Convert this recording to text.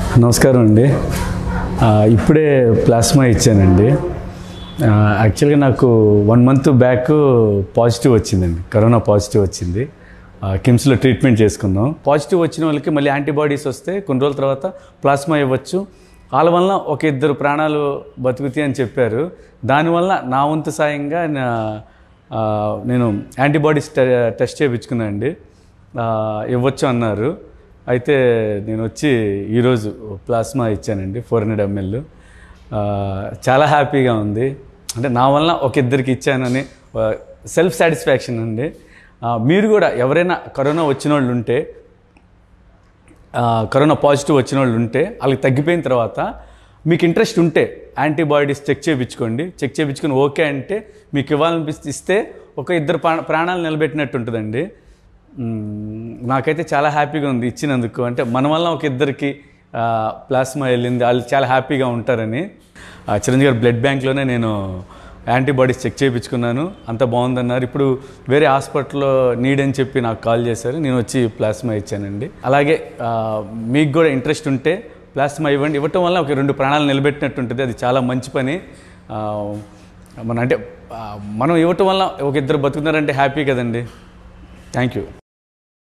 నమస్కారం అండి ఆ, ఇప్పుడే ప్లాస్మా ఇచ్చానండి ఆ, యాక్చువల్గా నాకు వన్ మంత్ బ్యాక్ పాజిటివ్ వచ్చిందండి కరోనా పాజిటివ్ వచ్చింది ఆ, కిమ్స్లో ట్రీట్మెంట్ చేసుకున్నాం పాజిటివ్ వచ్చిన వాళ్ళకి మళ్ళీ యాంటీబాడీస్ వస్తే కొన్ని రోజుల తర్వాత ప్లాస్మా ఇవ్వచ్చు వాళ్ళ వల్ల ఒక ఇద్దరు ప్రాణాలు బతుకుతాయి అని చెప్పారు దానివల్ల నా వంతు సాయంగా నా ఆ, నేను యాంటీబాడీస్ టె టెస్ట్ చేయించుకున్నాను అండి ఆ, ఇవ్వచ్చు అన్నారు అయితే నేను వచ్చి ఈరోజు ప్లాస్మా ఇచ్చానండి ఫోర్ హండ్రెడ్ ఎంఎల్ చాలా హ్యాపీగా ఉంది అంటే నా వల్ల ఒక ఇద్దరికి ఇచ్చానని సెల్ఫ్ సాటిస్ఫాక్షన్ అండి ఆ, మీరు కూడా ఎవరైనా కరోనా వచ్చిన వాళ్ళు ఉంటే ఆ, కరోనా పాజిటివ్ వచ్చిన వాళ్ళు ఉంటే వాళ్ళకి తగ్గిపోయిన తర్వాత మీకు ఇంట్రెస్ట్ ఉంటే యాంటీబాడీస్ చెక్ చేయించుకోండి చెక్ చేయించుకొని ఓకే అంటే మీకు ఇవ్వాలనిపిస్తే ఇస్తే ఒక ఇద్దరు ప్రాణ ప్రాణాలు నిలబెట్టినట్టు ఉంటుందండి మ్మ్, నాకైతే చాలా హ్యాపీగా ఉంది ఇచ్చినందుకు అంటే మన వల్ల ఒక ఇద్దరికి ఆ, ప్లాస్మా వెళ్ళింది వాళ్ళు చాలా హ్యాపీగా ఉంటారని ఆ, చిరంజీవి గారి బ్లడ్ బ్యాంక్లోనే నేను యాంటీబాడీస్ చెక్ చేయించుకున్నాను అంత బాగుందన్నారు ఇప్పుడు వేరే హాస్పిటల్లో నీడ్ అని చెప్పి నాకు కాల్ చేశారు నేను వచ్చి ప్లాస్మా ఇచ్చానండి అలాగే ఆ, మీకు కూడా ఇంట్రెస్ట్ ఉంటే ప్లాస్మా ఇవ్వండి ఇవ్వటం వల్ల ఒక రెండు ప్రాణాలు నిలబెట్టినట్టు ఉంటుంది అది చాలా మంచి పని ఆ, మన అంటే ఆ, మనం ఇవ్వటం వల్ల ఒక ఇద్దరు బతుకున్నారంటే హ్యాపీ కదండి థ్యాంక్ యూ